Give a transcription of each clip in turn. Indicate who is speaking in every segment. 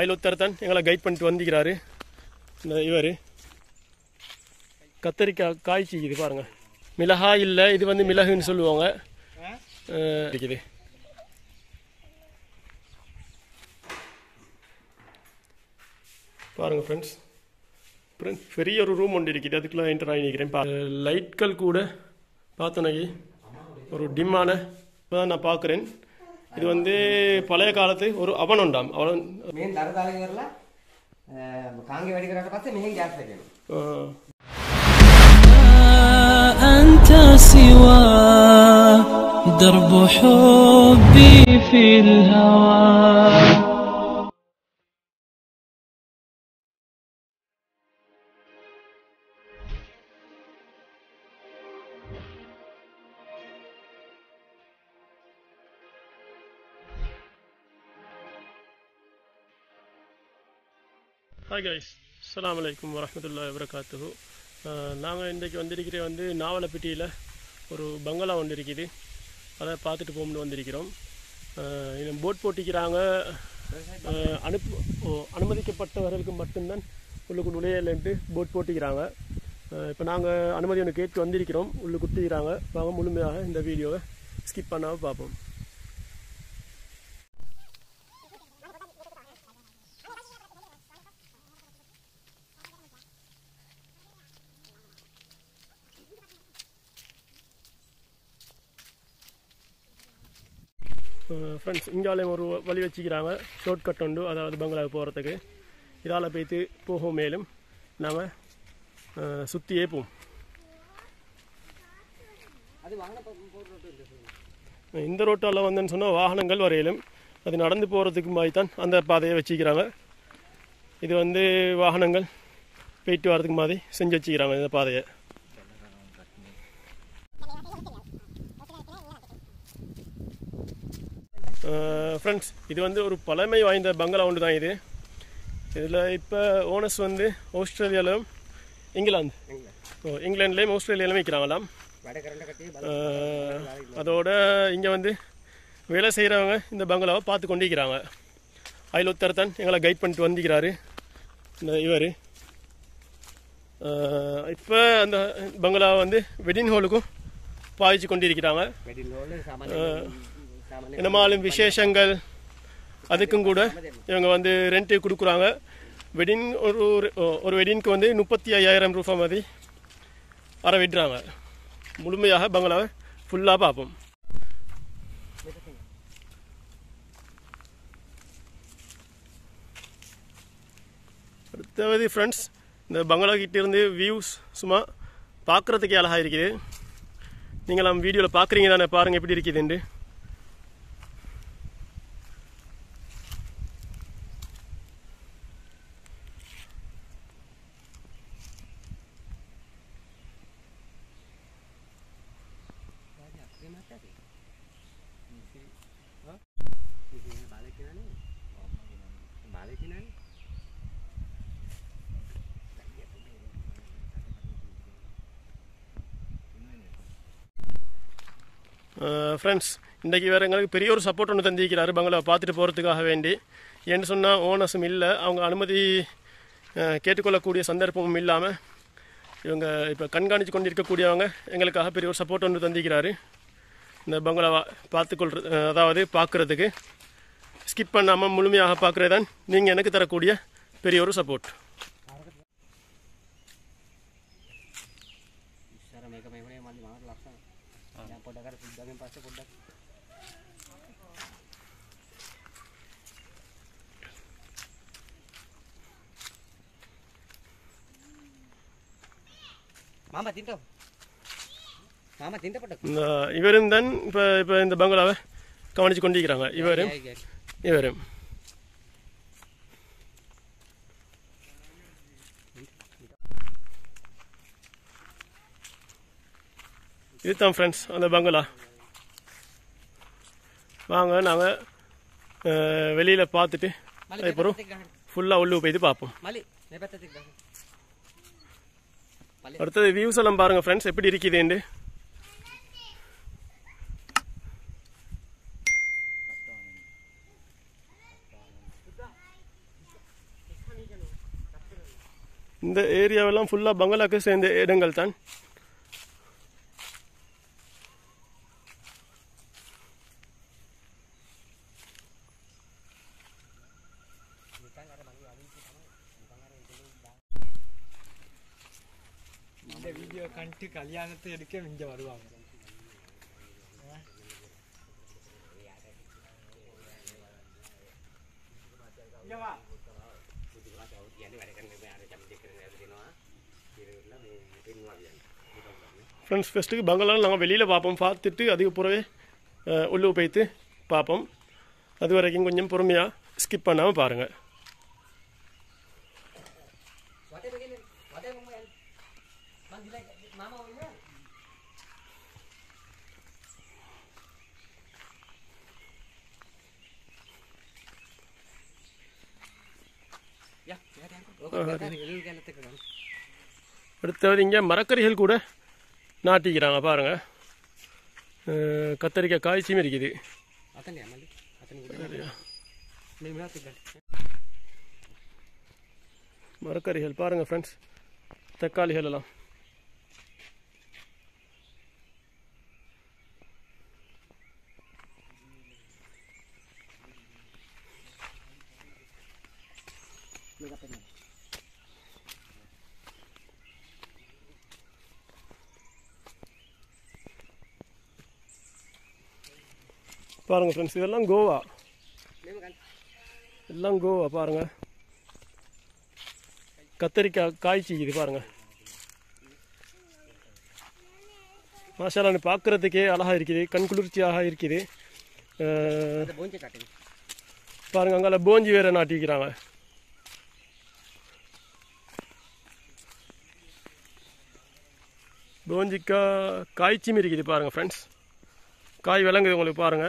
Speaker 1: அதில் ஒருத்தர் தான் எங்களை கைட் பண்ணிட்டு வந்திக்கிறாரு இந்த இவர் கத்தரிக்காய் காய்ச்சி இது பாருங்க மிளகாய் இல்லை இது வந்து மிளகுன்னு சொல்லுவாங்க அஹ், இருக்குது பாருங்க ஃப்ரெண்ட்ஸ் ஃப்ரெண்ட்ஸ் பெரிய ஒரு ரூம் ஒன்று இருக்குது அதுக்குள்ள என்டர் ஆகி நிற்கிறேன் பா லைட்கள் கூட பார்த்தோன்னே ஒரு டிம்மான இப்போ தான் நான் பார்க்குறேன் இது வந்து பழைய காலத்து ஒரு அவன் உண்டாம் அவன்
Speaker 2: මේන් දරදාල කරලා කාංගෙ වැඩි කරට පස්සේ මෙහෙන් ගෑස් එකෙනවා
Speaker 1: அஹ்,
Speaker 3: أنت سوى درب حبي في الهوى
Speaker 1: ஹாய் கைஸ் அஸ்ஸலாமு அலைக்கும் வரஹ்மத்துல்லாஹி வபரகாத்துஹு நாங்கள் இன்றைக்கு வந்திருக்கிற வந்து நாவலப்பட்டியில் ஒரு பங்களா ஒன்று இருக்குது அதை பார்த்துட்டு போகணும்னு வந்திருக்கிறோம் அஹ் இன்னும் போட் போட்டிக்கிறாங்க அஹ் அனுப்பு ஓ, அனுமதிக்கப்பட்டவர்களுக்கு மட்டும்தான் உள்ளுக்கு நுழையலன்ட்டு போட் போட்டிக்கிறாங்க இப்போ நாங்கள் அனுமதி ஒன்று கேட்டு வந்திருக்கிறோம் உள்ளு குட்டிக்கிறாங்க வாங்க முழுமையாக இந்த வீடியோவை ஸ்கிப் பண்ணாமல் பார்ப்போம் ஃப்ரெண்ட்ஸ் இங்காலையும் ஒரு வழி வச்சுக்கிறாங்க ஷார்ட் கட் உண்டு அதாவது பங்களாவுக்கு போகிறதுக்கு இதால் போய்த்து போகும் மேலும் நாம் சுற்றியே போவோம்
Speaker 2: அது வாங்கின போடுறது
Speaker 1: இந்த ரோட்டால் வந்தேன்னு சொன்னால் வாகனங்கள் வரையிலும் அது நடந்து போகிறதுக்கு மாதிரி தான் அந்த பாதையை வச்சுக்கிறாங்க இது வந்து வாகனங்கள் போயிட்டு வரதுக்கு மாதிரி செஞ்சு வச்சுக்கிறாங்க இந்த பாதையை ஃப்ரெண்ட்ஸ் இது வந்து ஒரு பழமை வாய்ந்த பங்களா ஒன்று தான் இது இதில் இப்போ ஓனர்ஸ் வந்து ஆஸ்திரேலியாவிலும் இங்கிலாந்து ஓ இங்கிலாந்துலேயும் ஆஸ்திரேலியாவிலும் விற்கிறாங்களாம்
Speaker 2: වැඩ කරට කටේ බල
Speaker 1: ஆஹ், அதோட இங்கே வந்து வேலை செய்கிறவங்க இந்த பங்களாவை பார்த்து கொண்டிருக்கிறாங்க அதில் ஒருத்தர் தான் எங்களை கைட் பண்ணிட்டு வந்திக்கிறாரு இந்த இவர் இப்போ அந்த பங்களாவை வந்து வெட்டிங் ஹாலுக்கும் பாவிச்சு கொண்டிருக்கிறாங்க
Speaker 2: වැඩි නෝල සාමාන්‍ය සාමාන්‍ය
Speaker 1: என்னமாலும் விசேஷங்கள் அதுக்கும் கூட இவங்க வந்து ரெண்ட்டு கொடுக்குறாங்க வெட்டிங் ஒரு ஒரு- ஒரு வெட்டிங்க்கு வந்து முப்பத்தி ஐயாயிரம் ரூபாய் மாதிரி அரை விடுறாங்க முழுமையாக பங்களாவை ஃபுல்லாக பார்ப்போம் அடுத்தது ஃப்ரெண்ட்ஸ் இந்த பங்களா கிட்ட இருந்து வியூஸ் சும்மா பார்க்குறதுக்கே அழகாக இருக்குது நீங்கள் நம்ம வீடியோவில் பார்க்குறீங்க தானே பாருங்கள் எப்படி இருக்குதுன்ட்டு
Speaker 2: බාලකිනන
Speaker 1: ஃப்ரெண்ட்ஸ் இன்றைக்கி வேறு எங்களுக்கு பெரிய ஒரு சப்போர்ட் ஒன்று தந்திருக்கிறாரு பங்களாவை பார்த்துட்டு போகிறதுக்காக வேண்டி ஏன்னு சொன்னால் ஓனர்ஸும் இல்லை அவங்க அனுமதி அஹ், கேட்டுக்கொள்ளக்கூடிய சந்தர்ப்பமும் இல்லாமல் இவங்க இப்போ கண்காணித்து கொண்டிருக்கக்கூடியவங்க எங்களுக்காக பெரிய ஒரு சப்போர்ட் ஒன்று தந்திக்கிறாரு இந்த பங்களாவை பார்த்துக்கொள்றது அஹ், அதாவது பார்க்குறதுக்கு ஸ்கிப் பண்ணாமல் முழுமையாக பார்க்குறது தான் நீங்கள் எனக்கு தரக்கூடிய பெரிய ஒரு சப்போர்ட்
Speaker 2: ඉස්සර මේක මෙමනේ මන්දි මාට ලක්ෂණ දැන් පොඩ්ඩකට සුද්දාගෙන් පස්සේ පොඩ්ඩක් மாமா தின்ட்டோம் மாமா தின்ட்ட பட்டோம்
Speaker 1: இந்த இவரும் தான் இப்போ இப்போ இந்த பங்களாவை கவனித்து கொண்டிருக்கிறாங்க இவரும் இவரும் இதுதான் ஃப்ரெண்ட்ஸ் அந்த பங்களா வாங்க நாங்கள் வெளியில் பார்த்துட்டு அதுக்கப்புறம் ஃபுல்லாக உள்ளே போயிட்டு பார்ப்போம்
Speaker 2: மலி මේ පැත්තට ගහන්න
Speaker 1: அடுத்தது வியூஸ் எல்லாம் பாருங்கள் ஃப்ரெண்ட்ஸ் எப்படி இருக்குதுண்டு இந்த ஏரியாவெல்லாம் ஃபுல்லாக பங்களாக்கு சேர்ந்த இடங்கள் தான்
Speaker 4: இந்த வீடியோ கண்டு கல்யாணத்தை எடுக்க இங்க வருவாங்க இங்க வா.
Speaker 1: ஃப்ரெண்ட்ஸ் ஃபஸ்ட்டுக்கு பங்களாவில் நாங்கள் வெளியில் பார்ப்போம் பார்த்துட்டு அதுக்கு பிறகு அஹ், உள்ளே போய்த்து பார்ப்போம் அது வரைக்கும் கொஞ்சம் பொறுமையாக ஸ்கிப் பண்ணாமல் பாருங்கள்
Speaker 2: වටේ begini. වටේ මම යන්න. මං දිලා මාමා වුණා. யா, யா, யா. ஓகே, கேட்டாரு, எழுது கேளத்துக்கு தான்.
Speaker 1: அடுத்தது இங்கே மரக்கறிகள் கூட நாட்டிக்கிறாங்க பாருங்கள் அஹ், கத்தரிக்காய் காய்ச்சியும் இருக்குது
Speaker 2: அத்தனையா, மல்லி? அத்தனை கூட. நீ விழாத்துக்கு.
Speaker 1: மரக்கறிகள் பாருங்கள் ஃப்ரெண்ட்ஸ் தக்காளிகள் எல்லாம் பாருங்கள் ஃப்ரெண்ட்ஸ் இதெல்லாம் கோவா
Speaker 2: நீ மகன்.
Speaker 1: எல்லாம் கோவா பாருங்கள் கத்தரிக்காய் காய்ச்சி இது பாருங்கள் மாஷாலான்னு பார்க்குறதுக்கே அழகாக இருக்குது கண் குளிர்ச்சியாக இருக்குது அஹ்,
Speaker 2: அந்த போஞ்சை காட்டுங்க.
Speaker 1: பாருங்க அங்கால போஞ்சி வேற நாட்டிக்கிறாங்க போஞ்சிக்காய் காய்ச்சியும் இருக்குது பாருங்க ஃப்ரெண்ட்ஸ் காய் விளங்குது உங்களுக்கு பாருங்க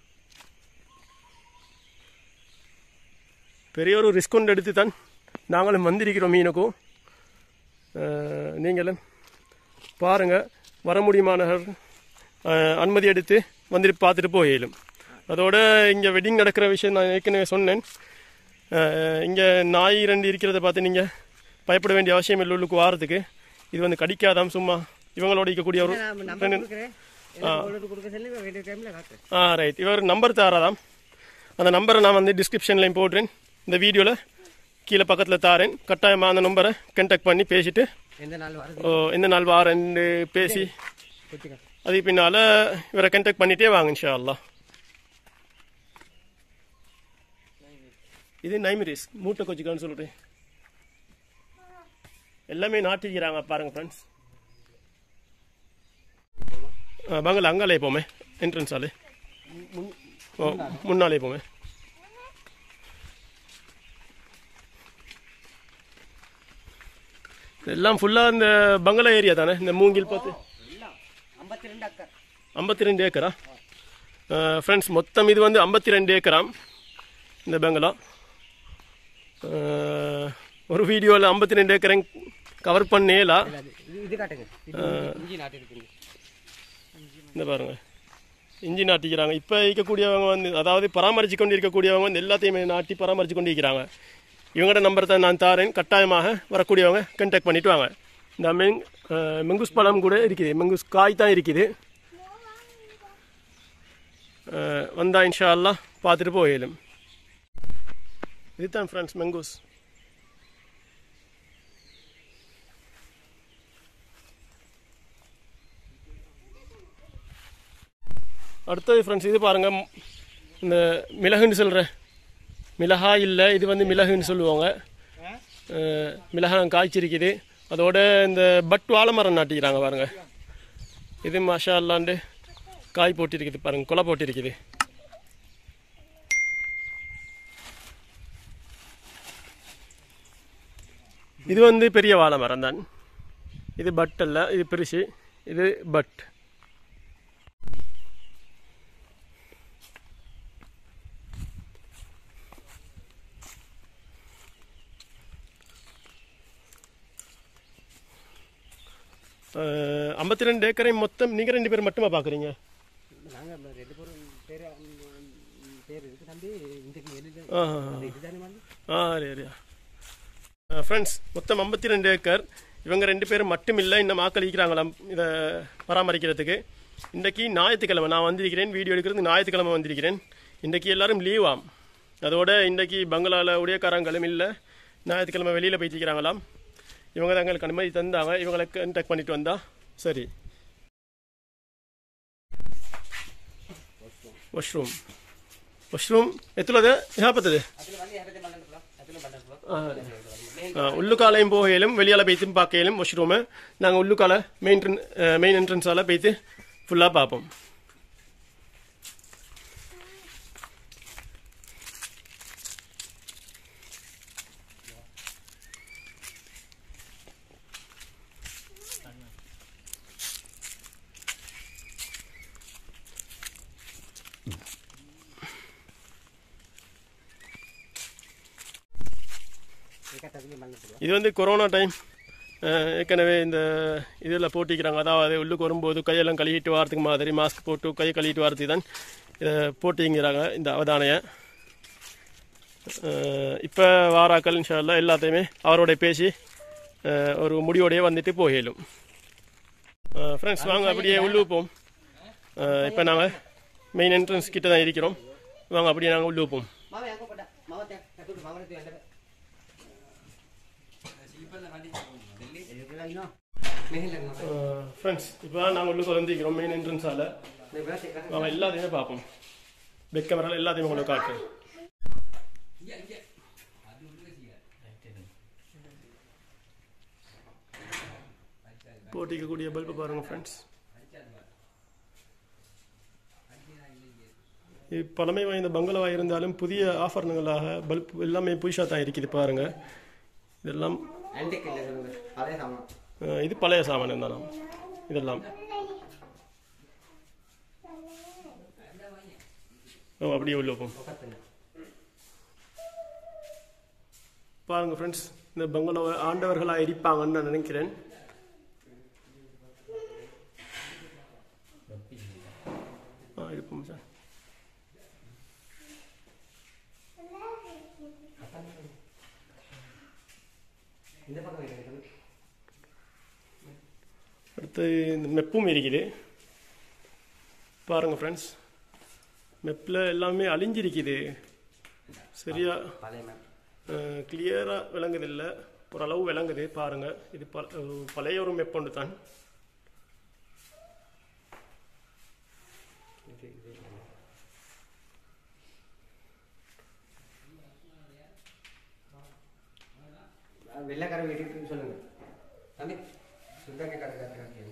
Speaker 1: பெரிய ஒரு ரிஸ்க் எடுத்து தான் நாங்களும் வந்திருக்கிறோம் மீனுக்கும் அஹ், நீங்களும் பாருங்க வர முடியுமானவர் அஹ், அனுமதி எடுத்து வந்துட்டு பார்த்துட்டு போயிடும் அதோட இங்கே வெட்டிங் நடக்கிற விஷயம் நான் ஏற்கனவே சொன்னேன் இங்கே நாய் ரெண்டு இருக்கிறத பார்த்து நீங்கள் பயப்பட வேண்டிய அவசியம் இல்லை உள்ளுக்கு வாரத்துக்கு இது வந்து கடிக்காதாம் சும்மா இவங்களோட இருக்கக்கூடிய ஒரு
Speaker 2: நான் நம்பர் கொடுக்குறேன். எனக்கு order கொடுக்க சொல்லி வேண்டிய டைம்ல காட்டுறேன்.
Speaker 1: ஆ ரைட் இவர் நம்பர் தாராதாம் அந்த நம்பரை நான் வந்து டிஸ்கிரிப்ஷன்லையும் போடுறேன் இந்த வீடியோவில் கீழே பக்கத்தில் தாரேன் கட்டாயமாக அந்த நம்பரை கண்டாக்ட் பண்ணி பேசிட்டு
Speaker 2: எந்த நாள் வருது
Speaker 1: ஓ, எந்த நாள் வாரேன்னு பேசி
Speaker 2: குத்திக்க.
Speaker 1: அதுக்கு பின்னால் இவரை கண்டாக்ட் பண்ணிட்டே வாங்க இன்ஷா அல்லாஹ் இது நைமிரிஸ் மூட்டை கொச்சிக்கான்னு சொல்லிட்டு எல்லாமே நாட்டிக்கிறாங்க பாருங்க ஃப்ரெண்ட்ஸ் பங்களா அங்காலே போமே என்ட்ரன்ஸ் ஆளு ஓ முன்னாலே போமே எல்லாம் ஃபுல்லாக இந்த பங்களா ஏரியா தானே இந்த மூங்கில் பார்த்து
Speaker 2: எல்லாம் 52 அக்கர்.
Speaker 1: ஐம்பத்தி ரெண்டு ஏக்கரா ஃப்ரெண்ட்ஸ் மொத்தம் இது வந்து ஐம்பத்தி ரெண்டு ஏக்கராம் இந்த பெங்களா அஹ், ஒரு வீடியோவில் ஐம்பத்தி ரெண்டு ஏக்கரை கவர் பண்ணேலா
Speaker 2: இல்ல, அது- இது- இது காட்டுங்க. இது இஞ்சி நாட்டு இருக்குங்க.
Speaker 1: இந்த பாருங்க இஞ்சி நாட்டிக்கிறாங்க இப்போ இருக்கக்கூடியவங்க வந்து அதாவது பராமரித்து கொண்டு இருக்கக்கூடியவங்க வந்து எல்லாத்தையுமே நாட்டி பராமரித்து கொண்டு இருக்கிறாங்க இவங்களோட நம்பர் தான் நான் தாரேன் கட்டாயமாக வரக்கூடியவங்க கண்டாக்ட் பண்ணிட்டு வாங்க இந்த மெங் அஹ், மெங்குஸ் பழம் கூட இருக்குது மெங்குஸ் காய் தான் இருக்குது அஹ், வந்தா இன்ஷா அல்லாஹ் பார்த்துட்டு போயிடும் இதுதான் ஃப்ரெண்ட்ஸ் மெங்கூஸ் அடுத்தது ஃப்ரெண்ட்ஸ் இது பாருங்க ம், இந்த மிளகுன்னு சொல்கிற மிளகா இல்லை இது வந்து மிளகுன்னு சொல்லுவாங்க அஹ், மிளகாய் காய்ச்சிருக்குது அதோட இந்த பட் வாழை மரம் நாட்டிக்கிறாங்க பாருங்க இது மாஷா அல்லாண்டு காய் போட்டிருக்குது பாருங்க கொலை போட்டிருக்குது இது வந்து பெரிய வாழை மரம் தான் இது பட் அல்ல இது பெருசு இது பட் ஐம்பத்தி ரெண்டு ஏக்கரை மொத்தம் நீங்கள் ரெண்டு பேர் மட்டுமா பார்க்குறீங்க
Speaker 2: நாங்க அந்த ரெண்டு பேரும் பேரு ம், பேர் இருக்கு தம்பி இன்றைக்கு வெளியில
Speaker 1: ஆ
Speaker 2: இதுதானே வந்து
Speaker 1: ஆ சரியா ஃப்ரெண்ட்ஸ் மொத்தம் ஐம்பத்தி ரெண்டு ஏக்கர் இவங்க ரெண்டு பேரும் மட்டும் இல்லை இன்னும் ஆக்கள் இருக்கிறாங்களாம் இதை பராமரிக்கிறதுக்கு இன்றைக்கி ஞாயிற்றுக்கிழமை நான் வந்திருக்கிறேன் வீடியோ எடுக்கிறது ஞாயிற்றுக்கிழமை வந்திருக்கிறேன் இன்றைக்கி எல்லாரும் லீவாம் அதோட இன்றைக்கி பங்களாவில் உடையக்காரங்களும் இல்லை ஞாயிற்றுக்கிழமை வெளியில் போயிட்டிருக்கிறாங்களாம் இவங்க தான் எங்களுக்கு அனுமதி தந்தாங்க இவங்களை கான்டாக்ட் பண்ணிட்டு வந்தா சரி ವಾಶ್ರೂಮ್ ವಾಶ್ರೂಮ್ ಎತ್ತುಲದ ಯಾಪತ್ತದು
Speaker 2: அதில் வந்து இரநூத்தி பன்னெண்டு கிலோ அதில் பன்னெண்டு கிலோ
Speaker 1: உள்ளுக்காலையும் போகையிலும் வெளியால் போய்த்தும் பார்க்கையிலும் வாஷ்ரூமு நாங்கள் உள்ளுக்கால மெயின் மெயின் என்ட்ரன்ஸால் போய்த்து ஃபுல்லாக பார்ப்போம்
Speaker 2: அதில் பன்னெண்டு கிலோ
Speaker 1: இது வந்து கொரோனா டைம் ஏற்கனவே இந்த இதில் போட்டிக்கிறாங்க அதாவது உள்ளுக்கு வரும்போது கையெல்லாம் கழுவிட்டு வரதுக்கு மாதிரி மாஸ்க் போட்டு கையை கழுவிட்டு வரதுக்கு தான் இதை போட்டிங்கிறாங்க இந்த அவதானையை இப்போ வாராக்கள் இன்ஷால்லா எல்லாத்தையுமே அவரோட பேசி அஹ், ஒரு முடிவோடய வந்துட்டு போகலும் ஃப்ரெண்ட்ஸ் வாங்க அப்படியே உள்ளுக்கு போம் இப்போ நாங்கள் மெயின் என்ட்ரன்ஸ் கிட்ட தான் இருக்கிறோம் வாங்க அப்படியே நாங்கள் உள்ளுக்கு போம்
Speaker 2: மாமா எங்கே போட்டா மாமா கட்டு மாமனத்து வேண்டாம்
Speaker 1: ஃப்ரெண்ட்ஸ் இப்போ நாங்கள் உள்ளுக்கு வந்துக்கிறோம் மெயின் என்ட்ரன்ஸால் நம்ம எல்லாத்தையுமே பார்ப்போம் பெக் கேமரால எல்லாத்தையுமே உங்களுக்கு காட்டுறேன் போட்டிக்கக்கூடிய பல்பு பாருங்க ஃப்ரெண்ட்ஸ் இது பழமை வாய்ந்த பங்களாவாக இருந்தாலும் புதிய ஆஃபர்னுங்களாக பல்ப் எல்லாமே புதுசாக தான் இருக்குது பாருங்க இதெல்லாம்
Speaker 2: ஆன்டிக் இல்லை சொல்லுங்க அதே சாமான்
Speaker 1: அஹ், இது பழைய சாமான் தானா இதெல்லாம் ஓ அப்படியே உள்ள போம்
Speaker 2: பக்கத்தில்
Speaker 1: பாருங்க ஃப்ரெண்ட்ஸ் இந்த பங்களாவை ஆண்டவர்களாக இருப்பாங்கன்னு நான் நினைக்கிறேன் ஆ இருப்போம் சார்
Speaker 2: இந்த பக்கம் இருக்குது
Speaker 1: அடுத்து இந்த மெப்பும் இருக்குது பாருங்க ஃப்ரெண்ட்ஸ் மெப்பில் எல்லாமே அழிஞ்சிருக்குது சரியா
Speaker 2: பழைய மேம்
Speaker 1: கிளியராக விளங்குதில்லை ஓரளவு விளங்குது பாருங்க இது ப பழைய ஒரு மெப் ஒன்று தான்
Speaker 2: இது இது வெள்ளைக்கார வீட்டுக்கு சொல்லுங்க தம்பி சுத்தங்க கடை கடை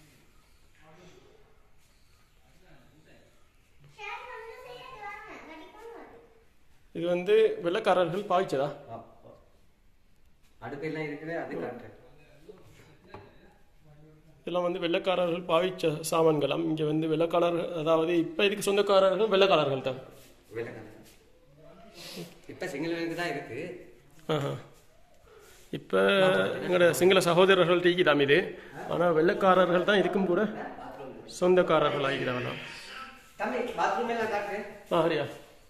Speaker 1: இது வந்து வெள்ளக்காரர்கள் பாவிச்சதா
Speaker 2: அடுப்பெல்லாம் இருக்குது அது காட்டுறேன்
Speaker 1: இதெல்லாம் வந்து வெள்ளக்காரர்கள் பாவிச்ச சாமான்களாம் இங்கே வந்து வெள்ளக்காரர்கள் அதாவது இப்போ இதுக்கு சொந்தக்காரர்கள் வெள்ளக்காரர்கள் தான்
Speaker 2: வெள்ளைக்கார இப்போ சிங்களவனுக்கு தான் இருக்கு
Speaker 1: ஆஹா இப்போ எங்களோட சிங்கள சகோதரர்கள் டீக்கிதாம் இது ஆனால் வெள்ளக்காரர்கள் தான் இதுக்கும் கூட சொந்தக்காரர்கள் ஆகிக்கிறாங்களாம்
Speaker 2: தம்பி பாத்ரூம் எல்லாம் காட்டுறேன்
Speaker 1: ஆ ஹரியா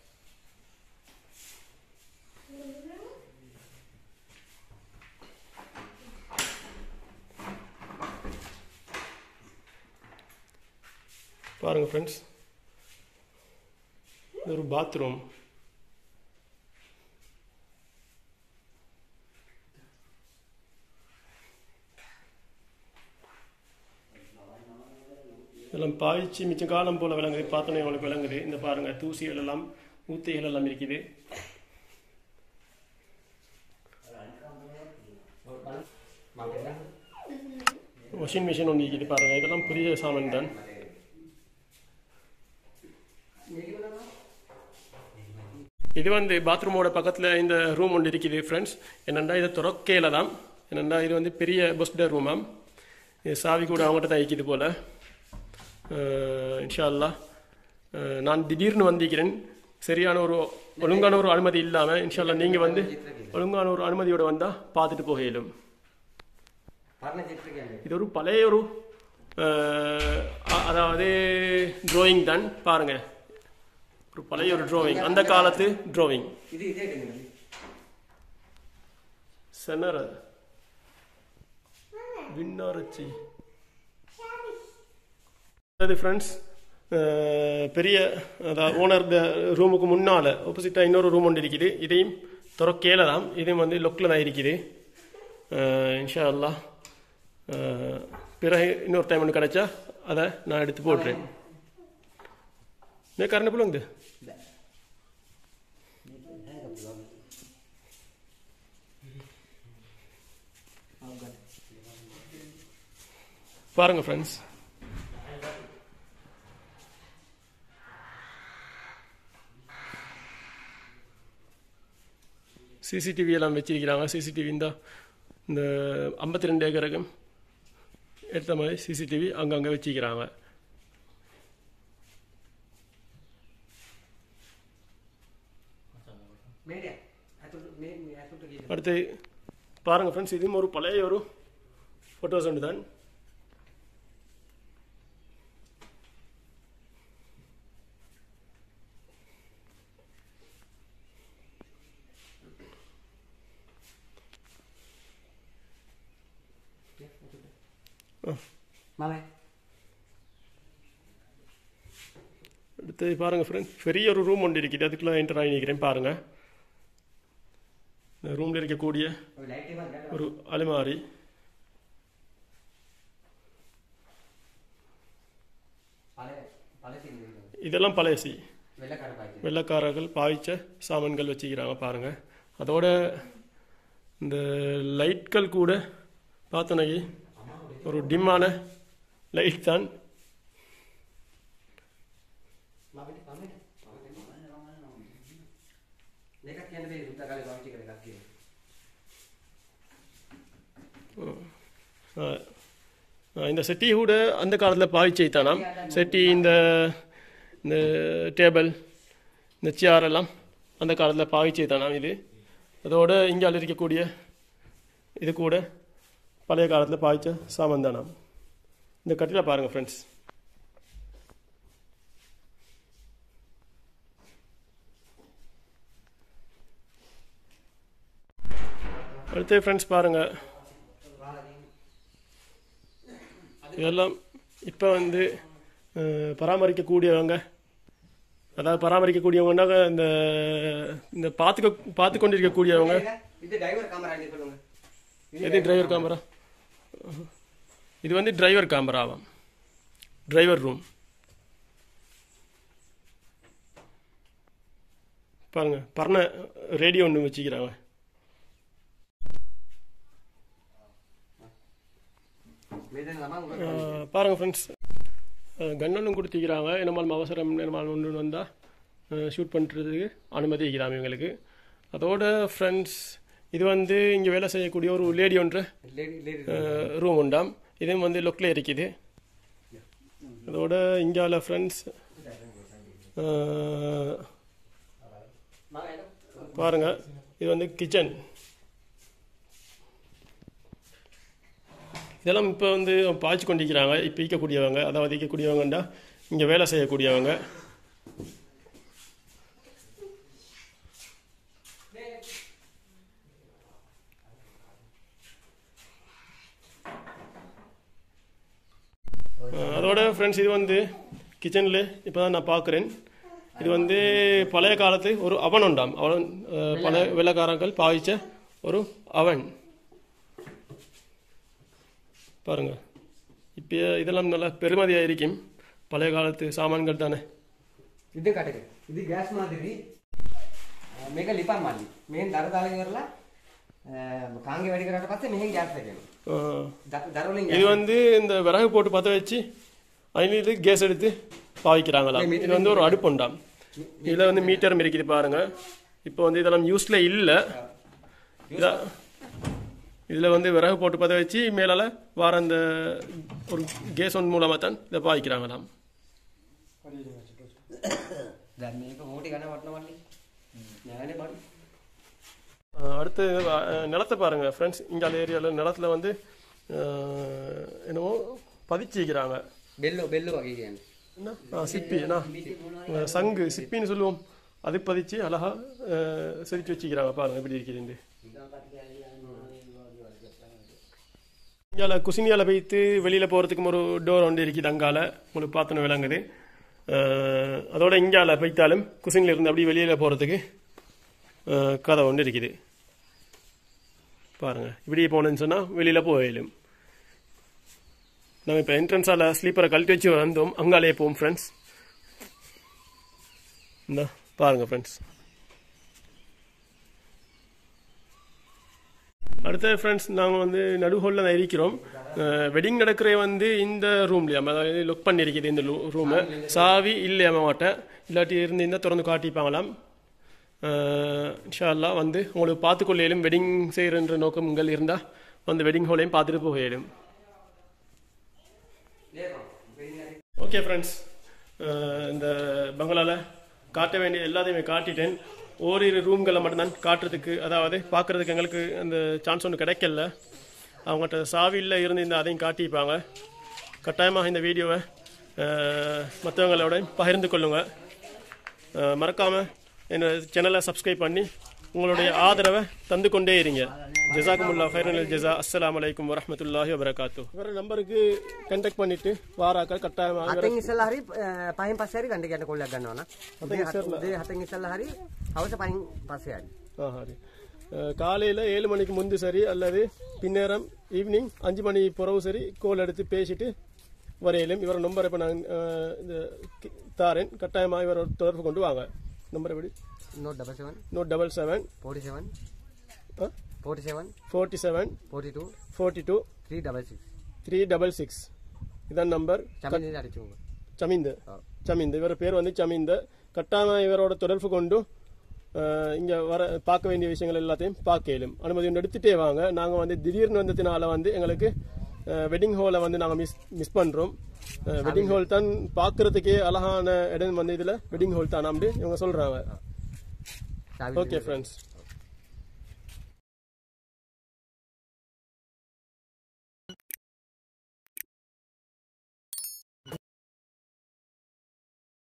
Speaker 1: பாருங்க ஃப்ரெண்ட்ஸ் இது ஒரு பாத்ரூம் இதெல்லாம் பாய்ச்சி மிச்ச காலம் போல விளங்குது பார்த்தோன்னே உங்களுக்கு விளங்குது இந்த பாருங்க தூசிகள் எல்லாம் ஊத்தைகள் எல்லாம் இருக்குது
Speaker 2: மாட்டேங்க
Speaker 1: வாஷிங் மிஷின் ஒன்று இருக்குது பாருங்க இதெல்லாம் புதிய சாமான் தான் இது வந்து பாத்ரூமோட பக்கத்தில் இந்த ரூம் ஒன்று இருக்குது ஃப்ரெண்ட்ஸ் என்னென்னா இது துறக்கையில் தான் என்னென்னா இது வந்து பெரிய பஸ்டர் ரூமாம் இது சாவி கூட அவங்ககிட்ட தான் இருக்குது போல் இன்ஷா அல்லாஹ் அஹ், நான் திடீர்னு வந்திருக்கிறேன் சரியான ஒரு ஒழுங்கான ஒரு அனுமதி இல்லாமல் இன்ஷால்லா நீங்கள் வந்து ஒழுங்கான ஒரு அனுமதியோட வந்தால் பார்த்துட்டு போக இயலும்
Speaker 2: பரண சித்திரிக்கை
Speaker 1: இது ஒரு பழைய ஒரு அஹ், அ- அதாவது drawing தான் பாருங்க ஒரு பழைய ஒரு drawing அந்த காலத்து drawing
Speaker 2: இது இதே எடுங்க
Speaker 1: செனர விண்ணாரச்சி அது ஃப்ரெண்ட்ஸ் பெரிய அதாவது ஓனர் ரூமுக்கு முன்னால் ஆப்போசிட்டாக இன்னொரு ரூம் ஒன்று இருக்குது இதையும் துறக்கேல தான் இதையும் வந்து லொக்கில் தான் இருக்குது அஹ், இன்ஷா அல்லாஹ் அஹ், பிறகு இன்னொரு டைம் ஒன்று கிடச்சா அதை நான் எடுத்து போடுறேன் மே கரண்ட் புள்ளுங்க பாருங்க ஃப்ரெண்ட்ஸ் சிசிடிவி எல்லாம் வச்சிருக்கிறாங்க சிசிடிவி இந்த இந்த ஐம்பத்தி ரெண்டு ஏக்கருக்கு எடுத்த மாதிரி சிசிடிவி அங்கங்கே வச்சிருக்கிறாங்க
Speaker 2: மீடியா அத்துட்டு மீ அத்துட்டு கீழே
Speaker 1: அடுத்து பாருங்க ஃப்ரெண்ட்ஸ் இதுவும் ஒரு பழைய ஒரு ஃபோட்டோஸ் ஒன்று தான்
Speaker 2: மாமே
Speaker 1: அடுத்து பாருங்க ஃப்ரெண்ட்ஸ் பெரிய ஒரு ரூம் ஒன்று இருக்குது அதுக்குள்ளே என்டர் ஆகி நிற்கிறேன் பாருங்க இந்த ரூமில் இருக்கக்கூடிய
Speaker 2: ஒரு லைட்டே மாதிரி
Speaker 1: ஒரு அலுமாரி
Speaker 2: பழைய பழைய சீன்
Speaker 1: இதெல்லாம் பழையசி
Speaker 2: வெள்ளக்கார பாய்க்கு
Speaker 1: வெள்ளக்காரர்கள் பாவிச்ச சாமான்கள் வச்சுக்கிறாங்க பாருங்க அதோட இந்த லைட்கள் கூட பார்த்தோன்னே ஒரு டிம்மான லைட் தான்
Speaker 2: மாமே மாமே லேக்கா கேண்டே இந்த காலை வாங்கி கடை காக்கி
Speaker 1: அஹ், அஹ், இந்த செட்டி கூட அந்த காலத்தில் பாவிச்சை தானாம் செட்டி இந்த இந்த டேபிள் இந்த சேர் எல்லாம் அந்த காலத்தில் பாவிச்சை தானாம் இது அதோட இங்கால இருக்கக்கூடிய இது கூட பழைய காலத்தில் பாவிச்ச சாமான் தானாம் இந்த கட்டில பாருங்கள் ஃப்ரெண்ட்ஸ் அடுத்து ஃப்ரெண்ட்ஸ் பாருங்கள் இதெல்லாம் இப்போ வந்து அஹ், பராமரிக்கக்கூடியவங்க அதாவது பராமரிக்கக்கூடியவங்கன்னா இந்த இந்த பார்த்துக்க பார்த்து கொண்டிருக்கக்கூடியவங்க
Speaker 2: இது டிரைவர் கேமரா நீ சொல்லுங்க
Speaker 1: எது டிரைவர் கேமரா இது வந்து டிரைவர் கேமராவாம் டிரைவர் ரூம் பாருங்க பர்ண ரேடியோ ஒன்று வச்சுக்கிறாங்க
Speaker 2: வேதனமா
Speaker 1: ஆஹ் பாருங்க ஃப்ரெண்ட்ஸ் கன்னொன்னும் கொடுத்துக்கிறாங்க என்னமாலும் அவசரம் என்னமாலும் ஒன்று வந்தால் ஷூட் பண்ணுறதுக்கு அனுமதி இருக்கிறாங்க இவங்களுக்கு அதோட ஃப்ரெண்ட்ஸ் இது வந்து இங்கே வேலை செய்யக்கூடிய ஒரு லேடி ஒன்று
Speaker 2: லேடி லேடி
Speaker 1: ரூம் உண்டாம் இதுவும் வந்து லொக்கில் இருக்குது அதோட இங்கால ஃப்ரெண்ட்ஸ்
Speaker 2: மாமே என்ன
Speaker 1: பாருங்க இது வந்து கிச்சன் இதெல்லாம் இப்போ வந்து பாய்ச்சி கொண்டிருக்கிறாங்க இப்போ ஈக்கக்கூடியவங்க அதாவது ஈக்கக்கூடியவங்கண்டா இங்கே வேலை செய்யக்கூடியவங்க அஹ் அதோட ஃப்ரெண்ட்ஸ் இது வந்து கிச்சனில் இப்போ தான் நான் பார்க்குறேன் இது வந்து பழைய காலத்து ஒரு அவன் உண்டாம் அவன் அஹ், பழைய வெள்ளக்காரங்கள் பாவிச்ச ஒரு அவன் பாருங்க இப்போ இதெல்லாம் நல்லா பெருமதியாக இருக்கும் பழைய காலத்து சாமான்கள் தானே
Speaker 2: ಇದು ಕಟಕ ಇದು ಗ್ಯಾಸ್ ಮಾದಿರಿ ಮೇಗ ಲಿಪಾನ್ ಮಾಡಿ ಮೇನ್ ದರ ದಾಳಿಗೆ ಬರಲ್ಲ ಕಾಂಗೆ வெடிக்கிறத பார்த்து மிக ಗ್ಯಾಸ್ வைக்கணும்
Speaker 1: அஹ்,
Speaker 2: தரவுலையும்
Speaker 1: இது வந்து இந்த விறகு போட்டு பற்ற வச்சு அதில் இது கேஸ் எடுத்து பாவிக்கிறாங்களாம் இது வந்து ஒரு அடுப்பு உண்டாம் இதில் வந்து மீட்டரும் இருக்குது பாருங்க இப்போ வந்து இதெல்லாம் யூஸில் இல்லை இதான் இதில் வந்து விறகு போட்டு பற்ற வச்சு மேலால் வர அந்த ஒரு கேஸ் ஒன் மூலமாக தான் இதை பாவிக்கிறாங்களாம்
Speaker 2: මේක ඕටි ගන්න වටන වල්ලි ஞானே பாடி
Speaker 1: அஹ் அடுத்து அஹ் நிலத்தை பாருங்க ஃப்ரெண்ட்ஸ் இங்கே அந்த ஏரியாவில் நிலத்துல வந்து அஹ், என்னமோ பதிச்சு வைக்கிறாங்க
Speaker 2: බෙල්ලෝ බෙල්ලෝ වගේ කියන්නේ
Speaker 1: என்ன ஆ, சிப்பி என்ன அஹ், சங்கு சிப்பின்னு சொல்லுவோம் அது பதிச்சு அழகா அஹ், செதுக்கி வச்சுக்கிறாங்க பாருங்க எப்படி இருக்கிறது இங்கால குசினியால வைத்து வெளியில் போகிறதுக்கும் ஒரு டோர் ஒன்று இருக்குது அங்கால உங்களுக்கு பார்த்தோன்னு விளங்குது அஹ், அதோட இங்கால வைத்தாலும் குசினில் இருந்து அப்படியே வெளியில் போகிறதுக்கு கதை ஒன்று இருக்குது பாருங்க இப்படியே போனேன்னு சொன்னால் வெளியில் போயிடும் நாங்கள் இப்போ என்ட்ரன்ஸால் ஸ்லீப்பரை கழட்டி வச்சு வந்தோம் அங்காலே போவோம் ஃப்ரெண்ட்ஸ் இந்த பாருங்க ஃப்ரெண்ட்ஸ் அடுத்த ஃப்ரெண்ட்ஸ் நாங்கள் வந்து நடுஹோலில் தான் இருக்கிறோம் வெட்டிங் நடக்கிற வந்து இந்த ரூம்லையாம அதாவது லுக் பண்ணியிருக்குது இந்த ரூமு சாவி இல்லையாம மாட்டேன் இல்லாட்டி இருந்து இருந்தால் திறந்து காட்டிப்பாங்களாம் அஹ், இன்ஷா அல்லாஹ் வந்து உங்களுக்கு பார்த்துக்கொள்ளையிலும் வெட்டிங் செய்கிறன்ற நோக்கம் உங்கள் இருந்தால் வந்து வெட்டிங் ஹாலையும் பார்த்துட்டு போயிடும் ஓகே ஃப்ரெண்ட்ஸ் இந்த பங்களாவில் காட்ட வேண்டிய எல்லாத்தையுமே காட்டிட்டேன் ஓரிரு ரூம்களை மட்டும்தான் காட்டுறதுக்கு அதாவது பார்க்குறதுக்கு எங்களுக்கு அந்த சான்ஸ் ஒன்று கிடைக்கல அவங்கள்ட்ட சாவியில் இருந்து இந்த அதையும் காட்டிப்பாங்க கட்டாயமாக இந்த வீடியோவை மற்றவங்களோட பகிர்ந்து கொள்ளுங்கள் மறக்காமல் என்னோட சேனலை சப்ஸ்கிரைப் பண்ணி உங்களுடைய ஆதரவை தந்து கொண்டே இருங்க ஜசாக்குமுல்லா ஃபைரல் ஜஸா அஸ்ஸலாமு அலைக்கும் வரஹ்மத்துல்லாஹி வபரகாத்து வேற நம்பருக்கு கான்டாக்ட் பண்ணிட்டு வாராக்கள் கட்டாயமாக
Speaker 2: හතෙන් ඉස්සල්ලා හරි අ, පහෙන් පස්සේ හරි ගණ්ඩ ගැට කොල්ලක් ගන්නවා නම් උදේ හත- උදේ හතෙන් ඉස්සල්ලා හරි හවස පහෙන් පස්සේ හරි
Speaker 1: ஆஹா சரி. அஹ், காலையில ஏழு மணிக்கு முந்து சரி அல்லது பின்னேரம் ஈவினிங் அஞ்சு மணி பிறகு சரி கோல் எடுத்து பேசிட்டு வரையிலும் இவர நம்பர் இப்போ நான் அஹ், இந்த கி- தாரேன் கட்டாயமாக இவர தொடர்பு கொண்டு வாங்க நம்பர் எப்படி
Speaker 2: note double seven
Speaker 1: note double seven
Speaker 2: forty seven forty seven
Speaker 1: forty seven
Speaker 2: forty two
Speaker 1: forty two
Speaker 2: three double six
Speaker 1: three double six இதான் நம்பர்
Speaker 2: சமநிலை அடிச்சுங்க
Speaker 1: சமிந்து சமிந்து இவர் பேர் வந்து சமிந்து கட்டாயமாக இவரோட தொடர்பு கொண்டு அஹ், இங்க வர பார்க்க வேண்டிய விஷயங்கள் எல்லாத்தையும் பார்க்க இயலும் அனுமதி ஒன்று எடுத்துட்டே வாங்க நாங்கள் வந்து திடீர்னு வந்ததுனால வந்து எங்களுக்கு வெட்டிங் ஹாலை வந்து நாங்கள் மிஸ் மிஸ் பண்ணுறோம் வெட்டிங் ஹால் தான் பார்க்கறதுக்கே அழகான இடம் வந்து இதில் வெட்டிங் ஹால் தான் அப்படி இவங்க சொல்கிறாங்க
Speaker 2: சாவி
Speaker 1: ஓகே ஃப்ரெண்ட்ஸ்